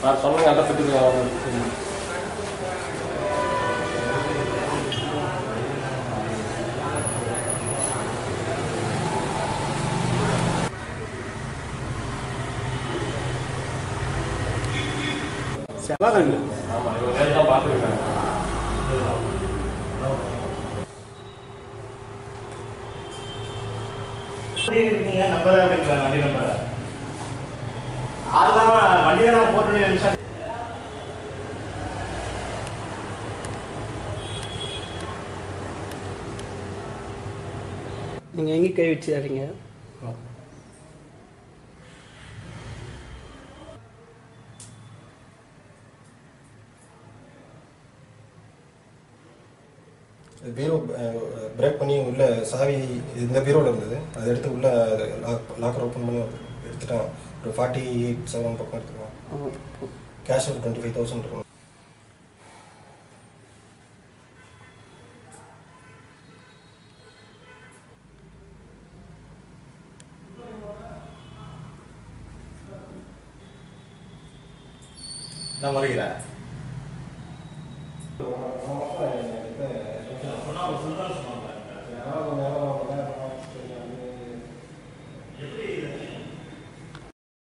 நான் சொன்ன அட்ரஸுக்கு செவ்வாய்க்கிழமை ஆமாம் இவங்க நேரில் தான் பார்த்துருக்காங்க இருக்கீங்க நம்பர் அப்படின்றாங்க வண்டி நம்பர் அதெல்லாம் வண்டியை நான் போட்டு நிமிஷம் நீங்கள் எங்கே கை வச்சுறீங்க பீரோ பிரேக் பண்ணி உள்ள சாவி இந்த பீரோவில் இருந்தது அதை எடுத்து உள்ள லாக் லாக்கர் ஓப்பன் பண்ணி எடுத்துட்டான் ஒரு ஃபார்ட்டி எயிட் செவன் பக்கம் எடுத்துக்கலாம் கேஷ் ஒரு டுவெண்ட்டி ஃபைவ் தௌசண்ட் இருக்கும் நான் வருகிறேன் நேரம்